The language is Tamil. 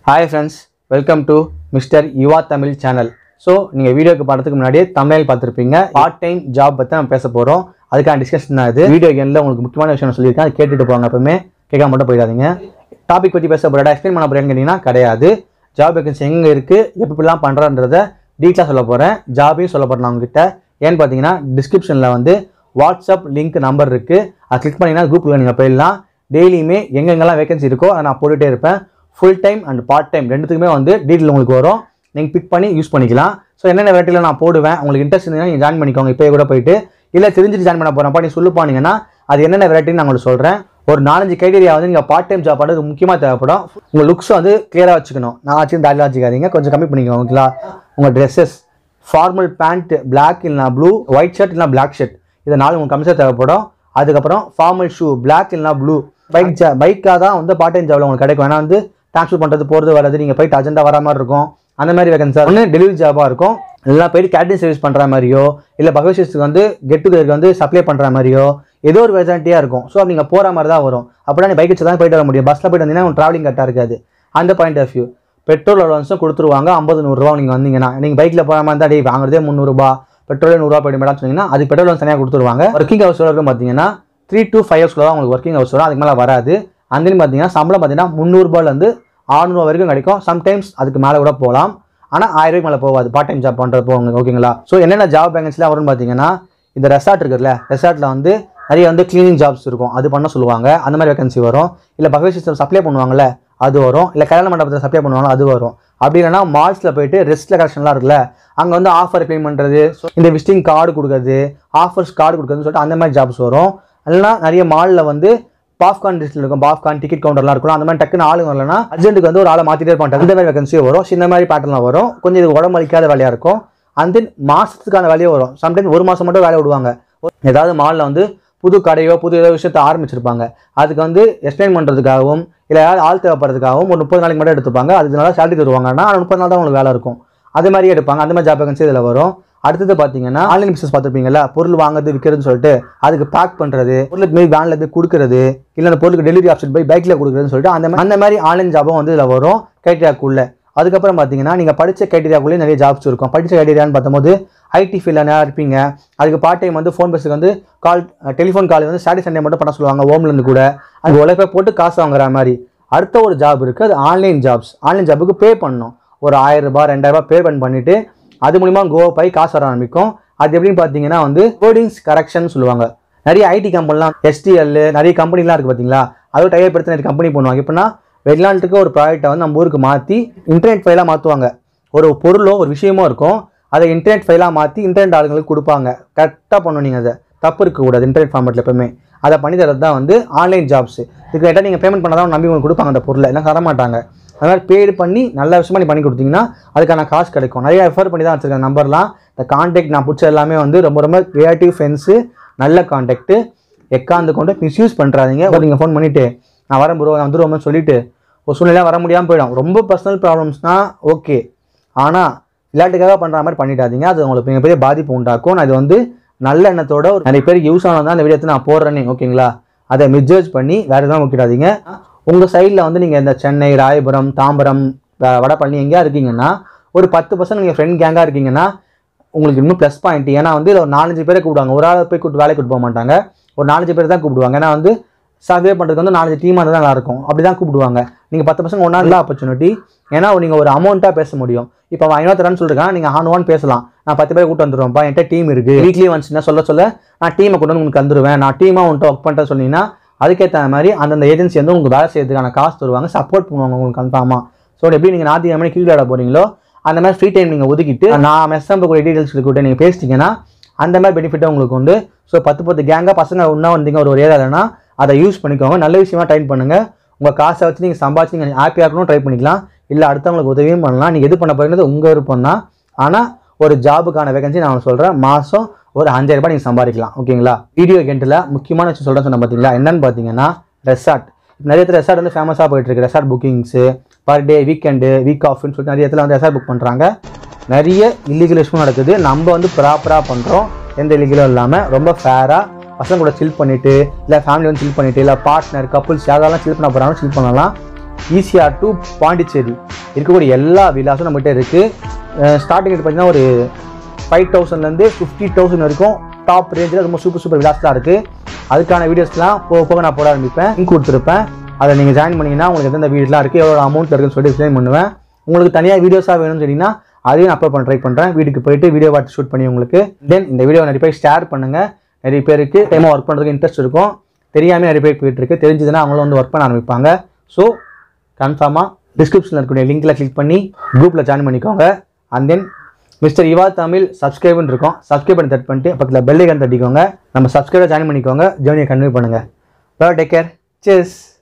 hi friends welcome to mister Yuva Tamil channel so நீங்கள் வீடியோக்கு பார்த்துக்கு முன்னாடியே தமிழ் பார்த்துருப்பீங்க பார்ட் டைம் ஜாப் பற்றி நம்ம பேச போகிறோம் அதுக்கான டிஸ்கஷன் தான் இது வீடியோ கேனில் உங்களுக்கு முக்கியமான விஷயம் நான் சொல்லியிருக்கேன் அது கேட்டுட்டு போவாங்க எப்பவுமே கேட்காம மட்டும் போயிடாதீங்க டாபிக் பற்றி பேச போகிறா எக்ஸ்பிளைன் பண்ண போகிறேன்னு கேட்டிங்கன்னா கிடையாது ஜாப் வேகன்சி எங்கே இருக்குது எப்படிலாம் பண்ணுறன்றத டீட்டெயிலாக சொல்ல போகிறேன் ஜாபையும் சொல்ல போகிறேன் நான் உங்ககிட்ட ஏன்னு பார்த்தீங்கன்னா டிஸ்கிரிப்ஷனில் வந்து வாட்ஸ்அப் லிங்க் நம்பர் இருக்குது அதை கிளிக் பண்ணிங்கன்னா குரூப்பில் நீங்கள் போயிடலாம் டெய்லியுமே எங்கெங்கெல்லாம் வேகன்சி இருக்கோ அதை நான் போட்டுகிட்டே இருப்பேன் full time and part time ரெண்டுத்துக்குமே வந்து டீட்டெயில் உங்களுக்கு வரும் நீங்கள் பிக் பண்ணி யூஸ் பண்ணிக்கலாம் ஸோ என்னென்ன வெரைட்டியில் நான் போடுவேன் உங்களுக்கு இன்ட்ரெஸ்ட் இருந்தால் நீங்கள் ஜாயின் பண்ணிக்கோங்க இப்போயே கூட போயிட்டு இல்லை தெரிஞ்சுட்டு ஜாயின் பண்ண போகிறப்பா நீ சொல்லு போனீங்கன்னா அது என்னென்ன வெரைட்டின்னு நான் உங்களுக்கு சொல்கிறேன் ஒரு நாலஞ்சு கிரைட்டீரியா வந்து நீங்கள் பார்ட் டைம் ஜாப் பண்ணுறது முக்கியமாக தேவைப்படும் உங்கள் லுக்ஸ் வந்து கிளியராக வச்சுக்கணும் நான் வச்சு தாடிலாம் வச்சுக்காதீங்க கொஞ்சம் கம்மி பண்ணிக்கோங்க ஓகேங்களா உங்கள் ட்ரெஸ்ஸஸ் ஃபார்மல் பேண்ட் பிளாக் இல்லைனா ப்ளூ ஒயிட் ஷர்ட் இல்லைனா பிளாக் ஷர்ட் இது நாலு உங்களுக்கு கம்மியாக தேவைப்படும் அதுக்கப்புறம் ஃபார்மல் ஷூ பிளாக் இல்லைனா ப்ளூ பைக் ஜா பைக்காக தான் வந்து பார்ட் டைம் ஜாப்ல உங்களுக்கு கிடைக்கும் ஏன்னா வந்து டாக்ஸி பண்ணுறது போகிறது வர்றது நீங்கள் போயிட்டு அஜெண்டா வர மாதிரி இருக்கும் அந்த மாதிரி வேகன்சி ஒன்று டெலிவரி ஜாபாக இருக்கும் இல்லைனா போயிட்டு கேட்டரிங் சர்வீஸ் பண்ணுற மாதிரியோ இல்லை பகவசிஸ்க்கு வந்து கெட் டுகெதருக்கு வந்து சப்ளை பண்ணுற மாதிரியோ ஏதோ ஒரு வெஜான்ட்டியாக இருக்கும் ஸோ நீங்கள் போகிற மாதிரி தான் வரும் அப்படின்னா நீ பைக் வச்சு தான் போயிட்டு வர முடியும் பஸ்ஸில் போயிட்டு வந்தீங்கன்னா உங்களுக்கு ட்ராவலிங் கரெக்டாக இருக்காது அந்த பாயிண்ட் ஆஃப் வியூ பெட்ரோல் அலவன்ஸும் கொடுத்துருவாங்க ஐம்பது நூறுரூவா நீங்கள் வந்தீங்கன்னா நீங்கள் பைக்கில் போகிற மாதிரி தான் டே வாங்குறதே முந்நூறுபா பெட்ரோலே நூறுரூவா போயிட்டு மேடம் சொன்னீங்கன்னா அது பெட்ரோல் வந்து தனியாக கொடுத்துருவாங்க ஒர்க்கிங் ஹவர்ஸ் வரைக்கும் பார்த்தீங்கன்னா த்ரீ டு ஃபைவ் ஹவர்ஸ்க்குள்ள தான் உங்களுக்கு ஒர்க்கிங் ஹவர்ஸ் வரும் அதுக்கு மேலே வராது அந்தனி பார்த்தீங்கன்னா சம்பளம் பார்த்தீங்கன்னா முந்நூறுபாலேருந்து ஆறுநூறுவா வரைக்கும் கிடைக்கும் சம்டைம்ஸ் அதுக்கு மேலே கூட போகலாம் ஆனால் ஆயிரம் ரூபாய்க்கு மேலே போகாது பார்ட் டைம் ஜாப் பண்ணுறப்போ உங்களுக்கு ஓகேங்களா ஸோ என்னென்ன ஜாப் வேகன்சிலாம் வரும்னு பார்த்தீங்கன்னா இந்த ரெசார்ட் இருக்குல்ல ரெசார்ட்டில் வந்து நிறைய வந்து க்ளீனிங் ஜாப்ஸ் இருக்கும் அது பண்ண சொல்லுவாங்க அந்த மாதிரி வேகன்சி வரும் இல்லை பகவத் சிஸ்டம் சப்ளை பண்ணுவாங்கல்ல அது வரும் இல்லை கல்யாண மண்டபத்தில் சப்ளை பண்ணுவாங்க அது வரும் அப்படி இல்லைனா மால்ஸில் போயிட்டு ரெஸ்ட்டில் கலெக்ஷன்லாம் இருக்குல்ல அங்கே வந்து ஆஃபர் க்ளைம் பண்ணுறது ஸோ இந்த விசிட்டிங் கார்டு கொடுக்குறது ஆஃபர்ஸ் கார்டு கொடுக்குறதுன்னு சொல்லிட்டு அந்த மாதிரி ஜாப்ஸ் வரும் இல்லைனா நிறைய மாலில் வந்து பாப்கார்ன் லிஸ்ட்டில் இருக்கும் பாப்கார்ன் டிக்கெட் கவுண்டர்லாம் இருக்கும் அந்த மாதிரி டக்குன்னு ஆளுங்க வரலன்னா அர்ஜென்ட்டுக்கு வந்து ஒரு ஆளை மாற்றிட்டே இருப்பாங்க இந்த மாதிரி வேகன்சியும் வரும் சின்ன மாதிரி பேட்டர்லாம் வரும் கொஞ்சம் இது உடம்பு அளிக்காத வேலையாக இருக்கும் அண்ட் தென் மாதத்துக்கான வேலையும் வரும் சம்டைம் ஒரு மாதம் மட்டும் வேலை விடுவாங்க ஏதாவது மாலில் வந்து புது கடையோ புது ஏதோ விஷயத்த ஆரம்பிச்சிருப்பாங்க அதுக்கு வந்து எக்ஸ்பிளைன் பண்ணுறதுக்காகவும் இல்லை யாராவது ஆள் தேவைப்படுறதுக்காகவும் ஒரு முப்பது நாளைக்கு மட்டும் எடுத்துப்பாங்க அதுக்கு நல்லா சேலரி தருவாங்கன்னா ஆனால் முப்பது நாள் தான் உங்களுக்கு வேலை இருக்கும் அது மாதிரி எடுப்பாங்க அந்த மாதிரி ஜாப் வேகன்சி இதில் வரும் அடுத்தது பார்த்தீங்கன்னா ஆன்லைன் பிசினஸ் பார்த்துருப்பீங்கல்ல பொருள் வாங்குறது விற்கிறதுன்னு சொல்லிட்டு அதுக்கு பேக் பண்ணுறது பொருளுக்கு போய் வேனில் போய் கொடுக்குறது இல்லை அந்த பொருளுக்கு டெலிவரி ஆப்ஷன் போய் பைக்கில் கொடுக்குறதுன்னு சொல்லிட்டு அந்த மாதிரி அந்த மாதிரி ஆன்லைன் ஜாபும் வந்து இதில் வரும் கைட்டியாக்குள்ள அதுக்கப்புறம் பார்த்தீங்கன்னா நீங்கள் படித்த கைட்டீரியாக்குள்ளேயே நிறைய ஜாப்ஸ் இருக்கும் படித்த கைட்டீரியான்னு பார்த்தம்போது ஐடி ஃபீல்டில் நிறையா இருப்பீங்க அதுக்கு பார்ட் டைம் வந்து ஃபோன் பேசுக்கு வந்து கால் டெலிஃபோன் கால் வந்து சாட்டர்டே சண்டே மட்டும் பண்ண சொல்லுவாங்க ஹோம்லேருந்து கூட அது உழைப்பை போட்டு காசு வாங்குற மாதிரி அடுத்த ஒரு ஜாப் இருக்குது அது ஆன்லைன் ஜாப்ஸ் ஆன்லைன் ஜாபுக்கு பே பண்ணணும் ஒரு ஆயிரம் ரூபாய் ரெண்டாயிரம் ரூபாய் பே பண்ண பண்ணிட்டு அது மூலிமா கோ போய் காசு வர ஆரம்பிக்கும் அது எப்படின்னு பார்த்தீங்கன்னா வந்து கோடிங்ஸ் கரெக்ஷன் சொல்லுவாங்க நிறைய ஐடி கம்பெனிலாம் எஸ்டிஎல் நிறைய கம்பெனிலாம் இருக்குது பார்த்தீங்களா அதோட டைப் எடுத்து நிறைய கம்பெனி பண்ணுவாங்க எப்படின்னா வெளிநாட்டுக்கு ஒரு ப்ராடக்ட்டை வந்து நம்ம ஊருக்கு மாற்றி இன்டர்நெட் ஃபைலாக மாற்றுவாங்க ஒரு பொருளோ ஒரு விஷயமோ இருக்கும் அதை இன்டர்நெட் ஃபைலாக மாற்றி இன்டர்நெட் ஆளுங்களுக்கு கொடுப்பாங்க கரெக்டாக பண்ணணும் நீங்கள் அதை தப்பு இருக்கக்கூடாது இன்டர்நெட் ஃபார்மேட்டில் எப்பவுமே அதை பண்ணி தரது தான் வந்து ஆன்லைன் ஜாப்ஸ் இதுக்கு கேட்டால் நீங்கள் பேமெண்ட் பண்ணால் தான் நம்பி உங்களுக்கு கொடுப்பாங்க அந்த பொருளை எல்லாம் தர மாட்டாங்க அது மாதிரி பேடு பண்ணி நல்ல விஷயமா நீ பண்ணி கொடுத்தீங்கன்னா அதுக்கான காசு கிடைக்கும் நிறைய ரெஃபர் பண்ணி தான் வச்சுருக்கேன் நம்பர்லாம் இந்த கான்டாக்ட் நான் பிடிச்ச எல்லாமே வந்து ரொம்ப ரொம்ப க்ரியேட்டிவ் ஃப்ரெண்ட்ஸு நல்ல கான்டாக்ட்டு எக்காந்து கொண்டு மிஸ்யூஸ் பண்ணுறாதீங்க நீங்கள் ஃபோன் பண்ணிவிட்டு நான் வரேன் ப்ரோ நான் வந்துருவோம்னு சொல்லிட்டு ஒரு சூழ்நிலை வர முடியாமல் போயிடும் ரொம்ப பர்சனல் ப்ராப்ளம்ஸ்னால் ஓகே ஆனால் விளையாட்டுக்காக பண்ணுற மாதிரி பண்ணிடாதீங்க அது உங்களுக்கு மிகப்பெரிய பாதிப்பு உண்டாக்கும் நான் இது வந்து நல்ல எண்ணத்தோட ஒரு நிறைய பேருக்கு யூஸ் ஆனது தான் இந்த வீடியோ நான் போடுறேனே ஓகேங்களா அதை மிஸ்ஜர்ஜ் பண்ணி வேறு எதுவும் முக்கிடாதீங்க உங்கள் சைடில் வந்து நீங்கள் இந்த சென்னை ராயபுரம் தாம்பரம் வ- வடபழனி எங்கேயா இருக்கீங்கன்னா ஒரு பத்து பர்சன்ட் நீங்கள் ஃப்ரெண்ட் கேங்காக இருக்கீங்கன்னா உங்களுக்கு இன்னும் ப்ளஸ் பாயிண்ட் ஏன்னா வந்து இதில் ஒரு நாலஞ்சு பேரை கூப்பிடுவாங்க ஒரு ஆள் போய் கூப்பிட்டு வேலைக்கு கூப்பிட்டு போக மாட்டாங்க ஒரு நாலஞ்சு பேர் தான் கூப்பிடுவாங்க ஏன்னா வந்து சர்வே பண்ணுறதுக்கு வந்து நாலஞ்சு டீமாக இருந்தால் தான் நல்லாயிருக்கும் அப்படி தான் கூப்பிடுவாங்க நீங்கள் பத்து பசங்க ஒன்றா நல்ல ஆப்பர்ச்சுனிட்டி ஏன்னா நீங்கள் ஒரு அமௌண்ட்டாக பேச முடியும் இப்போ அவன் ஐநூறு தரேன்னு சொல்லிருக்கான் நீங்கள் ஆன் ஒன் பேசலாம் நான் பத்து பேர் கூட்டு வந்துடுவேன்ப்பா என்கிட்ட டீம் இருக்குது வீக்லி ஒன்ஸ்னா சொல்ல சொல்ல நான் டீமை கொண்டு வந்து உங்களுக்கு வந்துடுவேன் நான் டீமாக உன்ட்ட ஒர்க் பண்ணுறேன் சொன்னீங்கன்னா அதுக்கேற்ற மாதிரி அந்தந்த ஏஜென்சி வந்து உங்களுக்கு வேலை செய்யறதுக்கான காசு தருவாங்க சப்போர்ட் பண்ணுவாங்க உங்களுக்கு கன்ஃபார்மாக ஸோ எப்படி நீங்கள் ஞாயிற்றுக்கிழமை கீழே விளையாட போகிறீங்களோ அந்த மாதிரி ஃப்ரீ டைம் நீங்கள் ஒதுக்கிட்டு நான் மெஸ்ஸாம்பு கூட டீட்டெயில்ஸ் கூட நீங்கள் பேசிட்டீங்கன்னா அந்த மாதிரி பெனிஃபிட்டும் உங்களுக்கு உண்டு ஸோ பத்து பத்து கேங்காக பசங்க ஒன்றா வந்தீங்க ஒரு ஒரு ஏரியாலனா அதை யூஸ் பண்ணிக்கோங்க நல்ல விஷயமா ட்ரைன் பண்ணுங்கள் உங்கள் காசை வச்சு நீங்கள் சம்பாதிச்சு நீங்கள் ஹாப்பியாக இருக்கணும் ட்ரை பண்ணிக்கலாம் இல்லை அடுத்தவங்களுக்கு உதவியும் பண்ணலாம் நீங்கள் எது பண்ண போகிறது உங்கள் விருப்பம் தான் ஆனால் ஒரு ஜாபுக்கான வேகன்சி நான் சொல்கிறேன் மாதம் ஒரு அஞ்சாயிரம் ரூபாய் நீங்கள் சம்பாதிக்கலாம் ஓகேங்களா வீடியோ கேண்டில் முக்கியமான விஷயம் சொல்கிறேன் சொன்ன பார்த்தீங்களா என்னன்னு பார்த்தீங்கன்னா ரெசார்ட் நிறைய இடத்துல ரெசார்ட் வந்து ஃபேமஸாக போயிட்டு இருக்கு resort bookings per day weekend week ஆஃப்னு சொல்லிட்டு நிறைய இடத்துல வந்து ரெசார்ட் புக் பண்ணுறாங்க நிறைய இல்லீகல் இஷ்யூ நடக்குது நம்ம வந்து ப்ராப்பராக பண்ணுறோம் எந்த இல்லீகலும் இல்லாமல் ரொம்ப ஃபேராக பசங்க கூட சில் பண்ணிட்டு இல்லை ஃபேமிலி வந்து சில் பண்ணிட்டு இல்லை பார்ட்னர் கப்புள்ஸ் யாரெல்லாம் சில் பண்ண போகிறாலும் சில் பண்ணலாம் ஈசிஆர் டு பாண்டிச்சேரி இருக்கக்கூடிய எல்லா விலாஸும் நம்மகிட்ட இருக்குது ஸ்டார்டிங் ரேட் பார்த்தீங்கன்னா ஒரு ஃபைவ் தௌசண்ட்லேருந்து ஃபிஃப்டி தௌசண்ட் வரைக்கும் டாப் ரேஞ்சில் ரொம்ப சூப்பர் சூப்பர் விலாஸ்லாம் இருக்குது அதுக்கான வீடியோஸ்லாம் போக போக நான் போட ஆரம்பிப்பேன் லிங்க் கொடுத்துருப்பேன் அதை நீங்கள் ஜாயின் பண்ணிங்கன்னா உங்களுக்கு எந்தெந்த வீடியோலாம் இருக்குது எவ்வளோ அமௌண்ட் இருக்குன்னு சொல்லி எக்ஸ்பிளைன் பண்ணுவேன் உங்களுக்கு தனியாக வீடியோஸாக வேணும்னு சொன்னீங்கன்னா அதையும் நான் அப்லோட் பண்ண ட்ரை பண்ணுறேன் வீட்டுக்கு போயிட்டு வீடியோ பார்த்து ஷூட் பண்ணி உங்களுக்கு தென் இந்த வீடியோ நிறைய பேர் ஷேர் பண்ணுங்கள் நிறைய பேருக்கு டைமாக ஒர்க் பண்ணுறதுக்கு இன்ட்ரெஸ்ட் இருக்கும் தெரியாமல் நிறைய பேர் போயிட்டு இருக்கு தெரிஞ்சதுன்னா அவங்களும் வந்து ஒர்க் பண்ண ஆரம்பிப்பாங்க ஸோ கன்ஃபார்மாக டிஸ்கிரிப்ஷனில் இருக்கக்கூடிய லிங்க்கில் கிளிக் பண்ணி குரூப்பில் ஜாயின் பண்ணிக்கோங்க அண்ட் தென் மிஸ்டர் இவா தமிழ் சப்ஸ்கிரைப்னு இருக்கும் சப்ஸ்கிரைப் பண்ணி தட் பண்ணிட்டு பக்கத்தில் பெல்லைக்கன் தட்டிக்கோங்க நம்ம சப்ஸ்கிரைபர் ஜாயின் பண்ணிக்கோங்க ஜேர்னியை கன்வியூ பண்ணுங்கள் டேக் கேர் செஸ்